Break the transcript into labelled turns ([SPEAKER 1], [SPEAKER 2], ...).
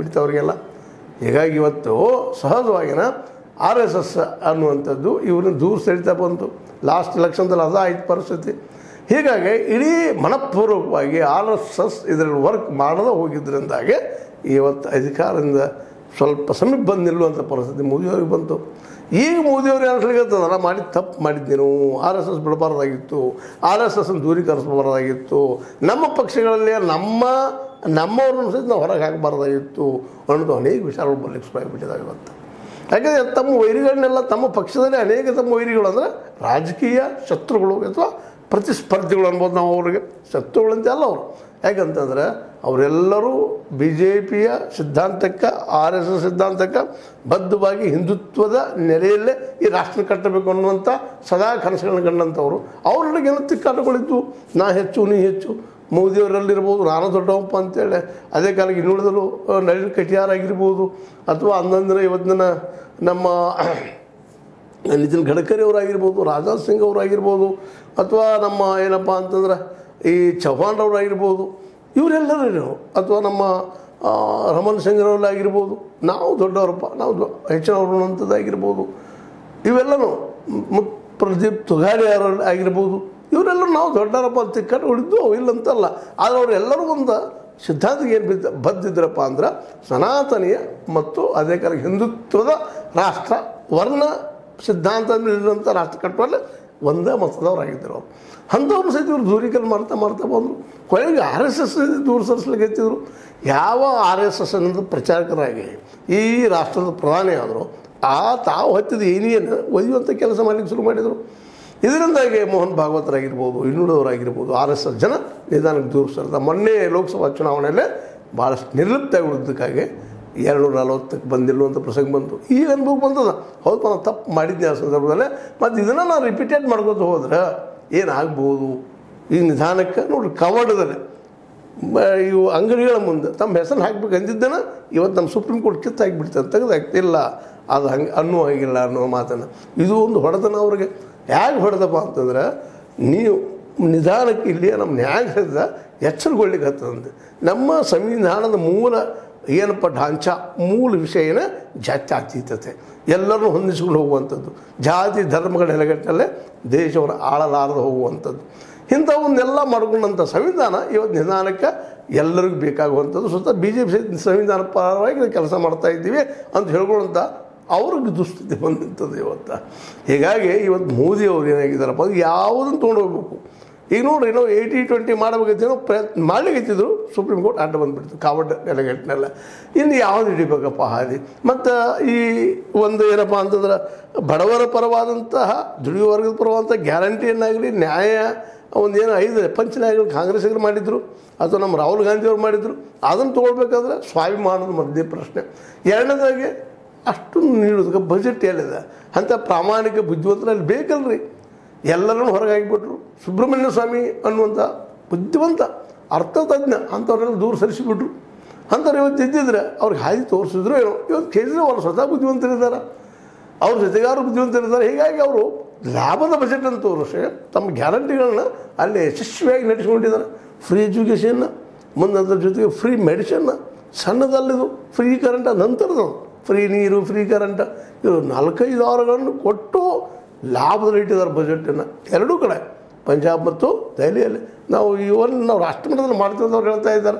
[SPEAKER 1] ಬಿಡ್ತು ಅವರಿಗೆಲ್ಲ ಹೀಗಾಗಿ ಇವತ್ತು ಸಹಜವಾಗಿನ ಆರ್ ಎಸ್ ಎಸ್ ಅನ್ನುವಂಥದ್ದು ಇವ್ರನ್ನ ದೂರ ಸರಿತಾ ಬಂತು ಲಾಸ್ಟ್ ಎಲೆಕ್ಷನ್ದಲ್ಲಿ ಅದ ಆಯ್ತು ಪರಿಸ್ಥಿತಿ ಹೀಗಾಗಿ ಇಡೀ ಮನಪೂರ್ವಕವಾಗಿ ಆರ್ ಎಸ್ ಎಸ್ ಇದರಲ್ಲಿ ವರ್ಕ್ ಮಾಡದೆ ಹೋಗಿದ್ದರಿಂದಾಗೆ ಇವತ್ತು ಅಧಿಕಾರದಿಂದ ಸ್ವಲ್ಪ ಸಮೀಪ ಬಂದು ನಿಲ್ಲುವಂಥ ಪರಿಸ್ಥಿತಿ ಮೋದಿಯವ್ರಿಗೆ ಬಂತು ಈಗ ಮೋದಿಯವ್ರು ಅನ್ಸ್ಲಿಕ್ಕತ್ತದಲ್ಲ ಮಾಡಿ ತಪ್ಪು ಮಾಡಿದ್ದೀನು ಆರ್ ಎಸ್ ಎಸ್ ಬಿಡಬಾರ್ದಾಗಿತ್ತು ಆರ್ ಎಸ್ ಎಸ್ ದೂರೀಕರಿಸಬಾರ್ದಾಗಿತ್ತು ನಮ್ಮ ಪಕ್ಷಗಳಲ್ಲಿ ನಮ್ಮ ನಮ್ಮವ್ರನ್ನ ಸಹಿತ ನಾವು ಹೊರಗೆ ಹಾಕಬಾರ್ದಾಗಿತ್ತು ಅನ್ನೋದು ಅನೇಕ ವಿಚಾರಗಳು ಬರ್ಲಿಕ್ಕೆ ಶುರುವಾಗಿಬಿಟ್ಟಿದ್ದಾವೆ ಇವತ್ತು ಯಾಕಂದರೆ ತಮ್ಮ ವೈರಿಗಳನ್ನೆಲ್ಲ ತಮ್ಮ ಪಕ್ಷದಲ್ಲಿ ಅನೇಕ ತಮ್ಮ ವೈರಿಗಳು ಅಂದರೆ ರಾಜಕೀಯ ಶತ್ರುಗಳು ಅಥವಾ ಪ್ರತಿಸ್ಪರ್ಧಿಗಳು ಅನ್ಬೋದು ನಾವು ಅವ್ರಿಗೆ ಶತ್ರುಗಳಂತೆ ಅಲ್ಲ ಅವರು ಯಾಕಂತಂದ್ರೆ ಅವರೆಲ್ಲರೂ ಬಿ ಜೆ ಪಿಯ ಸಿದ್ಧಾಂತಕ್ಕೆ ಆರ್ ಎಸ್ ಎಸ್ ಸಿದ್ಧಾಂತಕ್ಕೆ ಬದ್ಧವಾಗಿ ಹಿಂದುತ್ವದ ನೆಲೆಯಲ್ಲೇ ಈ ರಾಷ್ಟ್ರ ಕಟ್ಟಬೇಕು ಅನ್ನುವಂಥ ಸದಾ ಕನಸುಗಳನ್ನ ಕಂಡಂಥವ್ರು ಅವ್ರೊಳಗೇನೋ ತಿಕ್ಕಾಟಗಳಿದ್ದು ನಾ ಹೆಚ್ಚು ನೀ ಹೆಚ್ಚು ಮೋದಿಯವರಲ್ಲಿರ್ಬೋದು ನಾನು ದೊಡ್ಡವಪ್ಪ ಅಂತೇಳಿ ಅದೇ ಕಾಲಕ್ಕೆ ಇನ್ನುಳಿದಲು ಆ, ನಳಿನ್ ಕಟಿಯಾರ್ ಆಗಿರ್ಬೋದು ಅಥವಾ ಅಂದಂದ್ರೆ ಇವತ್ತಿನ ನಮ್ಮ ನಿತಿನ್ ಗಡ್ಕರಿ ಅವರಾಗಿರ್ಬೋದು ರಾಜನಾಥ್ ಸಿಂಗ್ ಅವರಾಗಿರ್ಬೋದು ಅಥವಾ ನಮ್ಮ ಏನಪ್ಪ ಅಂತಂದ್ರೆ ಈ ಚೌಹಾಣ್ ಅವರಾಗಿರ್ಬೋದು ಇವರೆಲ್ಲರೂ ಅಥವಾ ನಮ್ಮ ಆ, ರಮಣ್ ಸಿಂಗ್ರವರಾಗಿರ್ಬೋದು ನಾವು ದೊಡ್ಡವರಪ್ಪ ನಾವು ದೊ- ಹೆಚ್ಚಿನವರು ಅನ್ನೋಂಥದ್ದಾಗಿರ್ಬೋದು ಇವೆಲ್ಲನೂ ಮತ್ತು ಪ್ರದೀಪ್ ತುಗಾಡಿ ಆಗಿರ್ಬೋದು ಇವರೆಲ್ಲರೂ ನಾವು ದೊಡ್ಡವರಪ್ಪ ಅಂತ ತಿಕ್ಕಟ್ಟು ಉಳಿದು ಇಲ್ಲಂತಲ್ಲ ಆದರೆ ಅವರೆಲ್ಲರೂ ಒಂದು ಸಿದ್ಧಾಂತಕ್ಕೆ ಏನು ಬಿದ್ದ ಬದ್ದಿದ್ರಪ್ಪ ಅಂದ್ರೆ ಸನಾತನೀಯ ಮತ್ತು ಅದೇ ಕಾಲ ಹಿಂದುತ್ವದ ರಾಷ್ಟ್ರ ವರ್ಣ ಸಿದ್ಧಾಂತ ಇರುವಂಥ ರಾಷ್ಟ್ರ ಕಟ್ಟುವಲ್ಲಿ ಒಂದೇ ಮತದವರಾಗಿದ್ದರು ಅವರು ಅಂಥವ್ರು ಸಹಿತ ಇವರು ದೂರೀಕರಣ ಮಾಡ್ತಾ ಮಾಡ್ತಾ ಬಂದರು ಕೊನೆಗೆ ಆರ್ ಎಸ್ ಎಸ್ ದೂರ ಸರಿಸ್ಲಿಕ್ಕೆ ಎತ್ತಿದ್ರು ಯಾವ ಆರ್ ಎಸ್ ಎಸ್ ಅನ್ನೋದು ಪ್ರಚಾರಕರಾಗಿ ಈ ರಾಷ್ಟ್ರದ ಪ್ರಧಾನಿ ಆದರು ಆ ತಾವು ಹತ್ತಿದ ಏನಿಯನ್ನು ಒಯ್ಯುವಂಥ ಕೆಲಸ ಮಾಡಲಿಕ್ಕೆ ಶುರು ಮಾಡಿದರು ಇದರಿಂದಾಗಿ ಮೋಹನ್ ಭಾಗವತರಾಗಿರ್ಬೋದು ಇನ್ನುಳಿದವರಾಗಿರ್ಬೋದು ಆರ್ ಎಸ್ ಎಸ್ ಜನ ನಿಧಾನಕ್ಕೆ ದೂರ ಸರಿದ ಮೊನ್ನೆ ಲೋಕಸಭಾ ಚುನಾವಣೆಯಲ್ಲೇ ಭಾಳಷ್ಟು ನಿರ್ಲಿಪ್ತಾಗಿ ಉಳಿದಕ್ಕಾಗಿ ಎರಡು ನಲವತ್ತಕ್ಕೆ ಬಂದಿಲ್ಲುವಂಥ ಪ್ರಸಂಗ ಬಂತು ಈಗ ಅನುಭವ ಬಂದದ ಹೌದು ನಾನು ತಪ್ಪು ಮಾಡಿದ್ದೆ ಆ ಸಂದರ್ಭದಲ್ಲೇ ಮತ್ತು ಇದನ್ನು ನಾನು ರಿಪೀಟೆಡ್ ಮಾಡ್ಕೊತ ಹೋದ್ರೆ ಏನಾಗ್ಬೋದು ಈ ನಿಧಾನಕ್ಕೆ ನೋಡ್ರಿ ಕವಡದಲ್ಲಿ ಮ- ಇವು ಅಂಗಡಿಗಳ ಮುಂದೆ ತಮ್ಮ ಹೆಸರು ಹಾಕ್ಬೇಕು ಅಂದಿದ್ದನ ಇವತ್ತು ನಮ್ಮ ಸುಪ್ರೀಂ ಕೋರ್ಟ್ ಕಿತ್ತು ಹಾಕಿಬಿಡ್ತಾರೆ ತೆಗೆದಾಗ್ತಿಲ್ಲ ಅದು ಹಂಗೆ ಅನ್ನೋ ಹಾಗಿಲ್ಲ ಅನ್ನೋ ಮಾತನ್ನು ಇದು ಒಂದು ಹೊಡೆತನ ಅವ್ರಿಗೆ ಹೇಗೆ ಹೊಡೆದಪ್ಪ ಅಂತಂದ್ರೆ ನೀವು ನಿಧಾನಕ್ಕೆ ಇಲ್ಲಿ ನಮ್ಮ ನ್ಯಾಯಾಲಯದ ಎಚ್ಚರಗೊಳ್ಳಿಕ್ಕೆ ಹತ್ತದಂತೆ ನಮ್ಮ ಸಂವಿಧಾನದ ಮೂಲ ಏನಪ್ಪ ಢಾಂಚ ಮೂಲ ವಿಷಯನ ಜಾತ್ಯತೀತತೆ ಎಲ್ಲರನ್ನೂ ಹೊಂದಿಸ್ಕೊಂಡು ಹೋಗುವಂಥದ್ದು ಜಾತಿ ಧರ್ಮಗಳ ನೆಲೆಗಟ್ಟಲ್ಲೇ ದೇಶವನ್ನು ಆಳಲಾರದೆ ಹೋಗುವಂಥದ್ದು ಇಂಥವನ್ನೆಲ್ಲ ಮಾಡ್ಕೊಂಡಂಥ ಸಂವಿಧಾನ ಇವತ್ತು ನಿಧಾನಕ್ಕೆ ಎಲ್ಲರಿಗೂ ಬೇಕಾಗುವಂಥದ್ದು ಸ್ವತಃ ಬಿ ಜೆ ಪಿ ಸಂವಿಧಾನ ಪರವಾಗಿ ನಾವು ಕೆಲಸ ಮಾಡ್ತಾ ಇದ್ದೀವಿ ಅಂತ ಹೇಳ್ಕೊಳ್ಳೋಂಥ ಅವ್ರಿಗೆ ದುಸ್ಥಿತಿ ಬಂದಿರ್ತದೆ ಇವತ್ತು ಹೀಗಾಗಿ ಇವತ್ತು ಮೋದಿ ಅವ್ರು ಏನಾಗಿದ್ದಾರಪ್ಪ ಅದು ಯಾವುದನ್ನು ತೊಗೊಂಡೋಗ್ಬೇಕು ಈಗ ನೋಡ್ರಿ ನಾವು ಏಯ್ಟಿ ಟ್ವೆಂಟಿ ಮಾಡಬೇಕಂತೇನೋ ಪ್ರಯತ್ನ ಮಾಡ್ಲಿಕ್ಕಿದ್ರು ಸುಪ್ರೀಂ ಕೋರ್ಟ್ ಅಡ್ಡ ಬಂದುಬಿಡ್ತು ಕಾವಡ್ ಡೆಲಿಗೇಟ್ನೆಲ್ಲ ಇನ್ನು ಯಾವ್ದು ಹಿಡಿಬೇಕಪ್ಪ ಹಾದಿ ಮತ್ತು ಈ ಒಂದು ಏನಪ್ಪ ಅಂತಂದ್ರೆ ಬಡವರ ಪರವಾದಂತಹ ದುಡಿಯುವ ವರ್ಗದ ಪರವಾದಂಥ ಗ್ಯಾರಂಟಿಯನ್ನಾಗಲಿ ನ್ಯಾಯ ಒಂದು ಏನೋ ಐದು ಪಂಚನ್ಯಾಯಗಳು ಕಾಂಗ್ರೆಸ್ಸಿಗರು ಮಾಡಿದ್ರು ಅಥವಾ ನಮ್ಮ ರಾಹುಲ್ ಗಾಂಧಿ ಅವ್ರು ಮಾಡಿದ್ರು ಅದನ್ನು ತೊಗೊಳ್ಬೇಕಾದ್ರೆ ಸ್ವಾಭಿಮಾನದ ಮಧ್ಯೆ ಪ್ರಶ್ನೆ ಎರಡನೇದಾಗಿ ಅಷ್ಟು ನೀಡೋದಕ್ಕೆ ಬಜೆಟ್ ಎಲ್ಲಿದೆ ಅಂಥ ಪ್ರಾಮಾಣಿಕ ಬುದ್ಧಿವಂತರಲ್ಲಿ ಬೇಕಲ್ರಿ ಎಲ್ಲರನ್ನು ಹೊರಗೆ ಹಾಕಿಬಿಟ್ರು ಸುಬ್ರಹ್ಮಣ್ಯ ಸ್ವಾಮಿ ಅನ್ನುವಂಥ ಬುದ್ಧಿವಂತ ಅರ್ಥತಜ್ಞ ಅಂಥವ್ರೆಲ್ಲ ದೂರ ಸರಿಸಿಬಿಟ್ರು ಅಂಥವ್ರು ಇವತ್ತು ಇದ್ದಿದ್ರೆ ಅವ್ರಿಗೆ ಹಾದಿ ತೋರಿಸಿದ್ರು ಏನೋ ಇವತ್ತು ಕೇಜ್ರಿವಾಲ್ ಸ್ವತಃ ಬುದ್ಧಿವಂತರಿದ್ದಾರೆ ಅವ್ರ ಜೊತೆಗಾರರು ಬುದ್ಧಿವಂತರಿದ್ದಾರೆ ಹೀಗಾಗಿ ಅವರು ಲಾಭದ ಬಜೆಟ್ ಅಂತ ತೋರಿಸಿ ತಮ್ಮ ಗ್ಯಾರಂಟಿಗಳನ್ನ ಅಲ್ಲಿ ಯಶಸ್ವಿಯಾಗಿ ನಡೆಸ್ಕೊಂಡಿದ್ದಾರೆ ಫ್ರೀ ಎಜುಕೇಷನ್ನ ಮುಂದೆ ಅದ್ರ ಜೊತೆಗೆ ಫ್ರೀ ಮೆಡಿಸಿನ್ನ ಸಣ್ಣದಲ್ಲಿದು ಫ್ರೀ ಕರೆಂಟ್ ನಂತರದ್ದು ಫ್ರೀ ನೀರು ಫ್ರೀ ಕರೆಂಟ್ ಇವರು ನಾಲ್ಕೈದು ವಾರಗಳನ್ನು ಕೊಟ್ಟು ಲಾಭದಲ್ಲಿ ಇಟ್ಟಿದ್ದಾರೆ ಬಜೆಟನ್ನು ಎರಡೂ ಕಡೆ ಪಂಜಾಬ್ ಮತ್ತು ದೆಹಲಿಯಲ್ಲಿ ನಾವು ಇವನ್ ನಾವು ರಾಷ್ಟ್ರ ಮಟ್ಟದಲ್ಲಿ ಮಾಡ್ತೀವಿ ಅಂತ ಅವ್ರು ಹೇಳ್ತಾ ಇದ್ದಾರೆ